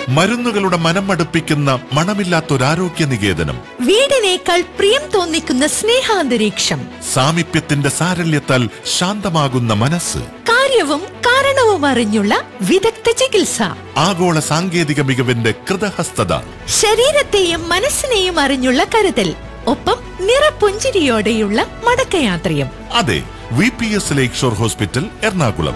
മരുന്നുകളുടെ മനമടുപ്പിക്കുന്ന മണമില്ലാത്തൊരാരോഗ്യ നികേതനം വീടിനേക്കാൾ പ്രിയം തോന്നിക്കുന്ന സ്നേഹാന്തരീക്ഷം സാമീപ്യത്തിന്റെ സാരല്യത്താൽ ശാന്തമാകുന്ന മനസ്സ് കാര്യവും കാരണവും അറിഞ്ഞുള്ള വിദഗ്ധ ചികിത്സ ആഗോള സാങ്കേതിക മികവിന്റെ കൃതഹസ്തത ശരീരത്തെയും മനസ്സിനെയും അറിഞ്ഞുള്ള കരുതൽ ഒപ്പം നിറപുഞ്ചിരിയോടെയുള്ള മടക്കയാത്രയും അതെ V P S lake shore hospital Ernakulam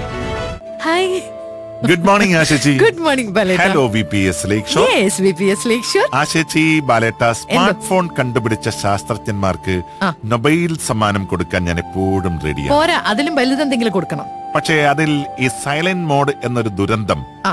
hi good morning ആശേച്ചി good morning hello V P S lake shore yes V P S lakeshore ആശേച്ചി ബാലേട്ട സ്മാർട്ട് ഫോൺ കണ്ടുപിടിച്ച ശാസ്ത്രജ്ഞന്മാർക്ക് ആ. നൊബൈൽ സമ്മാനം കൊടുക്കാൻ ഞാൻ എപ്പോഴും റെഡിയാണ് പോരാ അതിലും വലുതെന്തെങ്കിലും കൊടുക്കണം പക്ഷേ അതിൽ ഈ സൈലന്റ് മോഡ് എന്നൊരു ദുരന്തം ആ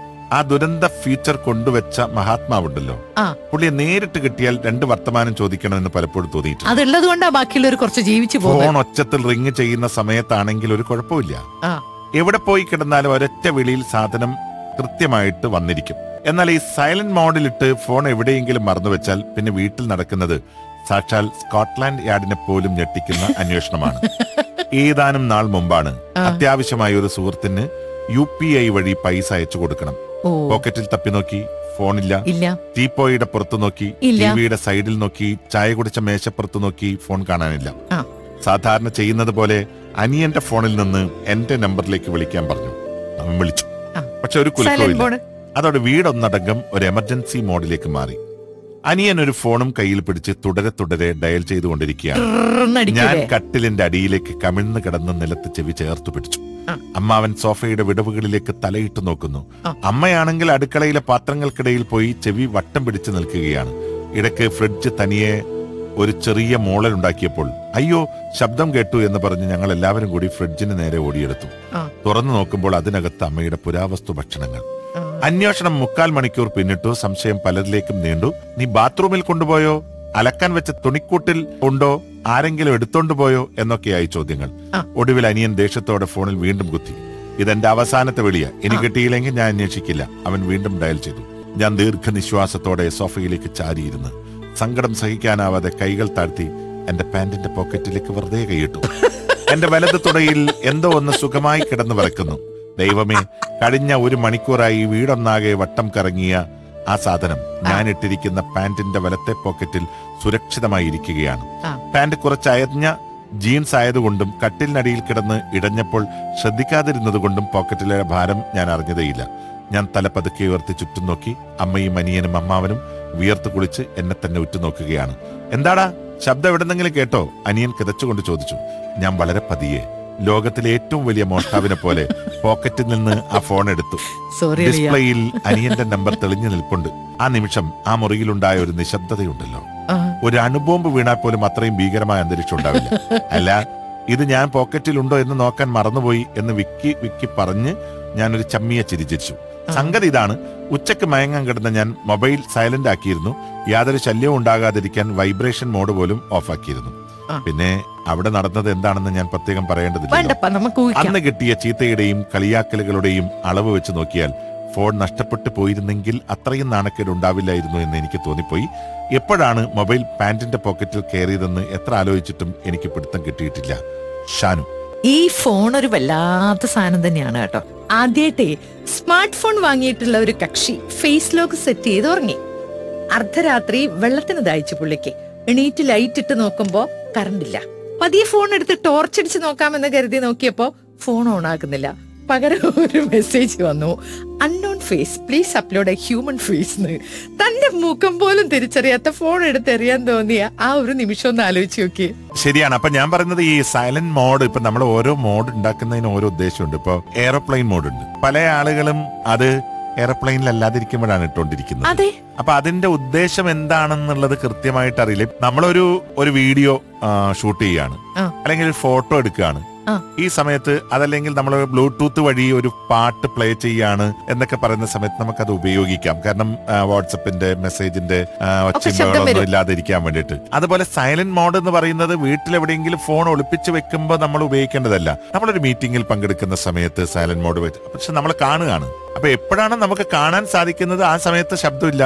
ആ ദുരന്ത ഫീച്ചർ കൊണ്ടുവച്ച മഹാത്മാവുണ്ടല്ലോ ആ പുള്ളിയെ നേരിട്ട് കിട്ടിയാൽ രണ്ട് വർത്തമാനം ചോദിക്കണമെന്ന് പലപ്പോഴും തോന്നിയിട്ടുണ്ട് അതുള്ളത് കൊണ്ടാ ബാക്കിയുള്ളവർ കുറച്ച് ജീവിച്ചു പോകുന്നത് ഫോൺ ഒച്ചത്തിൽ റിങ് ചെയ്യുന്ന സമയത്താണെങ്കിൽ ഒരു കുഴപ്പമില്ല ആ എവിടെ പോയി കിടന്നാലും ഒരൊറ്റ വിളിയിൽ സാധനം കൃത്യമായിട്ട് വന്നിരിക്കും എന്നാൽ ഈ സൈലന്റ് മോഡിലിട്ട് ഫോൺ എവിടെയെങ്കിലും മറന്നു വെച്ചാൽ പിന്നെ വീട്ടിൽ നടക്കുന്നത് സാക്ഷാൽ സ്കോട്ട്ലാൻഡ് യാർഡിനെ പോലും ഞെട്ടിക്കുന്ന അന്വേഷണമാണ് ഏതാനും നാൾ മുമ്പാണ് അത്യാവശ്യമായ ഒരു സുഹൃത്തിന് യു പി ഐ വഴി പൈസ അയച്ചു കൊടുക്കണം ഓ പോക്കറ്റിൽ തപ്പി നോക്കി ഫോണില്ല ഇല്ല ടീപ്പോയുടെ പുറത്ത് നോക്കി ഇല്ല. ടിവിയുടെ സൈഡിൽ നോക്കി ചായ കുടിച്ച മേശപ്പുറത്ത് നോക്കി ഫോൺ കാണാനില്ല ആ സാധാരണ ചെയ്യുന്നത് പോലെ അനിയന്റെ ഫോണിൽ നിന്ന് എന്റെ നമ്പറിലേക്ക് വിളിക്കാൻ പറഞ്ഞു അവൻ വിളിച്ചു ആ. പക്ഷെ ഒരു സൈലന്റ് കുലുക്കവും മോഡ് അതോടെ വീടൊന്നടങ്കം ഒരു എമർജൻസി മോഡിലേക്ക് മാറി അനിയൻ ഒരു ഫോണും കയ്യിൽ പിടിച്ച് തുടരെ തുടരെ ഡയൽ ചെയ്തുകൊണ്ടിരിക്കുകയാണ് ഞാൻ അടിക്കൂലേ കട്ടിലിന്റെ അടിയിലേക്ക് കമിഴ്ന്ന് കിടന്ന് നിലത്ത് ചെവി ചേർത്ത് പിടിച്ചു ആ. അമ്മാവൻ സോഫയുടെ വിടവുകളിലേക്ക് തലയിട്ട് നോക്കുന്നു ആ. അമ്മയാണെങ്കിൽ അടുക്കളയിലെ പാത്രങ്ങൾക്കിടയിൽ പോയി ചെവി വട്ടം പിടിച്ച് നിൽക്കുകയാണ് ഇടയ്ക്ക് ഫ്രിഡ്ജ് തനിയെ ഒരു ചെറിയ മോളൽ ഉണ്ടാക്കിയപ്പോൾ അയ്യോ ശബ്ദം കേട്ടു എന്ന് പറഞ്ഞ് ഞങ്ങൾ എല്ലാവരും കൂടി ഫ്രിഡ്ജിന് നേരെ ഓടിയെടുത്തു ആ തുറന്നു നോക്കുമ്പോൾ അതിനകത്ത് അമ്മയുടെ പുരാവസ്തു ഭക്ഷണങ്ങൾ ആ. അന്വേഷണം മുക്കാൽ മണിക്കൂർ പിന്നിട്ടു സംശയം പലരിലേക്കും നീണ്ടു നീ ബാത്റൂമിൽ കൊണ്ടുപോയോ അലക്കാൻ വെച്ച തുണിക്കൂട്ടിൽ ഉണ്ടോ ആരെങ്കിലും എടുത്തോണ്ട് പോയോ എന്നൊക്കെയായി ചോദ്യങ്ങൾ ആ. ഒടുവിൽ അനിയൻ ദേഷ്യത്തോടെ ഫോണിൽ വീണ്ടും കുത്തി ഇതെന്റെ അവസാനത്തെ വിളിയ ഇനി കിട്ടിയില്ലെങ്കിൽ ഞാൻ അന്വേഷിക്കില്ല അവൻ വീണ്ടും ഡയൽ ചെയ്തു ഞാൻ ദീർഘനിശ്വാസത്തോടെ സോഫയിലേക്ക് ചാരിയിരുന്നു സങ്കടം സഹിക്കാനാവാതെ കൈകൾ താഴ്ത്തി എന്റെ പാന്റിന്റെ പോക്കറ്റിലേക്ക് വെറുതെ കൈയിട്ടു എന്റെ വലത് തുടയിൽ എന്തോ ഒന്ന് സുഖമായി കിടന്നു വിറക്കുന്നു ദൈവമേ കഴിഞ്ഞ ഒരു മണിക്കൂറായി വീടൊന്നാകെ വട്ടം കറങ്ങിയ ആ സാധനം ഞാൻ ഇട്ടിരിക്കുന്ന പാന്റിന്റെ വലത്തെ പോക്കറ്റിൽ സുരക്ഷിതമായി ഇരിക്കുകയാണ് ആ. പാന്റ് കുറച്ച് അയഞ്ഞ ജീൻസ് ആയതുകൊണ്ടും കട്ടിലിനടിയിൽ കിടന്ന് ഇടഞ്ഞപ്പോൾ ശ്രദ്ധിക്കാതിരുന്നതുകൊണ്ടും പോക്കറ്റിലെ ഭാരം ഞാൻ അറിഞ്ഞതേയില്ല ഞാൻ തല പതുക്കെ ഉയർത്തി ചുറ്റും നോക്കി അമ്മയും അനിയനും അമ്മാവനും വിയർത്ത് കുളിച്ച് എന്നെ തന്നെ ഉറ്റുനോക്കുകയാണ് എന്താടാ ശബ്ദം എവിടെന്നെങ്കിലും കേട്ടോ അനിയൻ കിതച്ചുകൊണ്ട് ചോദിച്ചു ഞാൻ വളരെ പതിയെ ലോകത്തിലെ ഏറ്റവും വലിയ മോഷ്ടാവിനെ പോലെ പോക്കറ്റിൽ നിന്ന് ആ ഫോൺ എടുത്തു സോറി ഡിസ്പ്ലേയിൽ അനിയന്റെ നമ്പർ തെളിഞ്ഞു നിൽപ്പുണ്ട് ആ നിമിഷം ആ മുറിയിലുണ്ടായ ഒരു നിശബ്ദതയുണ്ടല്ലോ ഒരു അണുബോംബ് വീണാൽ പോലും അത്രയും ഭീകരമായ അന്തരീക്ഷം ഉണ്ടാവില്ല അല്ല ഇത് ഞാൻ പോക്കറ്റിലുണ്ടോ എന്ന് നോക്കാൻ മറന്നുപോയി എന്ന് വിക്കി വിക്കി പറഞ്ഞ് ഞാനൊരു ചമ്മിയ ചിരിച്ചിരിച്ചു സംഗതി ഇതാണ് ഉച്ചക്ക് മയങ്ങാൻ കിടന്ന ഞാൻ മൊബൈൽ സൈലന്റ് ആക്കിയിരുന്നു യാതൊരു ശല്യവും ഉണ്ടാകാതിരിക്കാൻ വൈബ്രേഷൻ മോഡ് പോലും ഓഫ് ആക്കിയിരുന്നു ആ. പിന്നെ അവിടെ നടന്നത് എന്താണെന്ന് ഞാൻ പ്രത്യേകം പറയേണ്ടതില്ല വേണ്ടപ്പ നമുക്ക് ഊഹിക്കാം അന്ന് കിട്ടിയ ചീത്തയുടെയും കളിയാക്കലുകളുടെയും അളവ് വെച്ച് നോക്കിയാൽ ഫോൺ നഷ്ടപ്പെട്ടു പോയിരുന്നെങ്കിൽ അത്രയും നാണക്കേട് ഉണ്ടാവില്ലായിരുന്നു എന്ന് എനിക്ക് തോന്നിപ്പോയി എപ്പോഴാണ് മൊബൈൽ പാന്റിന്റെ പോക്കറ്റിൽ കയറിയതെന്ന് എത്ര ആലോചിച്ചിട്ടും എനിക്ക് പിടുത്തം കിട്ടിയിട്ടില്ല ഷാനു ഈ ഫോൺ ഒരു വല്ലാത്ത സാധനം തന്നെയാണ് കേട്ടോ ആദ്യമായിട്ടേ സ്മാർട്ട് ഫോൺ വാങ്ങിയിട്ടുള്ള ഒരു കക്ഷി ഫേസ് ലോക്ക് സെറ്റ് ചെയ്ത് ഉറങ്ങി അർദ്ധരാത്രി വെള്ളത്തിന് ദാഹിച്ചു പുള്ളിക്ക് എണീറ്റ് ലൈറ്റ് ഇട്ട് നോക്കുമ്പോ കറണ്ട് ഇല്ല പതിയെ ഫോൺ എടുത്ത് ടോർച്ച് അടിച്ച് നോക്കാമെന്ന് കരുതി നോക്കിയപ്പോ ഫോൺ ഓൺ ആക്കുന്നില്ല പകരം ഒരു മെസ്സേജ് വന്നു unknown face please upload a human face തന്റെ മുഖം പോലും തിരിച്ചറിയാത്ത ഫോൺ എടുത്ത് എറിയാൻ തോന്നിയ ആ ഒരു നിമിഷം ഒന്ന് ആലോചിച്ച് നോക്കിയേ ശരിയാണ് അപ്പൊ ഞാൻ പറയുന്നത് ഈ സൈലന്റ് മോഡ് ഇപ്പൊ നമ്മൾ ഓരോ മോഡ് ഉണ്ടാക്കുന്നതിന് ഓരോ ഉദ്ദേശമുണ്ട് ഇപ്പൊ എയറോപ്ലെയിൻ മോഡ് ഉണ്ട് പല ആളുകളും അത് എയർപ്ലെയിനിൽ അല്ലാതിരിക്കുമ്പോഴാണ് ഇട്ടുകൊണ്ടിരിക്കുന്നത് അതെ അപ്പൊ അതിന്റെ ഉദ്ദേശം എന്താണെന്നുള്ളത് കൃത്യമായിട്ട് അറിയില്ല നമ്മളൊരു ഒരു വീഡിയോ ഷൂട്ട് ചെയ്യാണ് ആ. അല്ലെങ്കിൽ ഒരു ഫോട്ടോ എടുക്കുകയാണ് ആ. ഈ സമയത്ത് അതല്ലെങ്കിൽ നമ്മൾ ബ്ലൂടൂത്ത് വഴി ഒരു പാട്ട് പ്ലേ ചെയ്യാണ് എന്നൊക്കെ പറയുന്ന സമയത്ത് നമുക്കത് ഉപയോഗിക്കാം കാരണം ആ, വാട്സപ്പിന്റെ മെസ്സേജിന്റെ ആ, ഒച്ചയും ശബ്ദം ബഹളമൊന്നും വരും. ഇല്ലാതിരിക്കാൻ വേണ്ടിയിട്ട് അതുപോലെ സൈലന്റ് മോഡ് എന്ന് പറയുന്നത് വീട്ടിലെവിടെയെങ്കിലും ഫോൺ ഒളിപ്പിച്ച് വെക്കുമ്പോൾ നമ്മൾ ഉപയോഗിക്കേണ്ടതല്ല നമ്മളൊരു മീറ്റിംഗിൽ പങ്കെടുക്കുന്ന സമയത്ത് സൈലന്റ് മോഡ് വെച്ച് പക്ഷെ നമ്മൾ കാണുകയാണ് അപ്പൊ എപ്പോഴാണ് നമുക്ക് കാണാൻ സാധിക്കുന്നത് ആ സമയത്ത് ശബ്ദമില്ല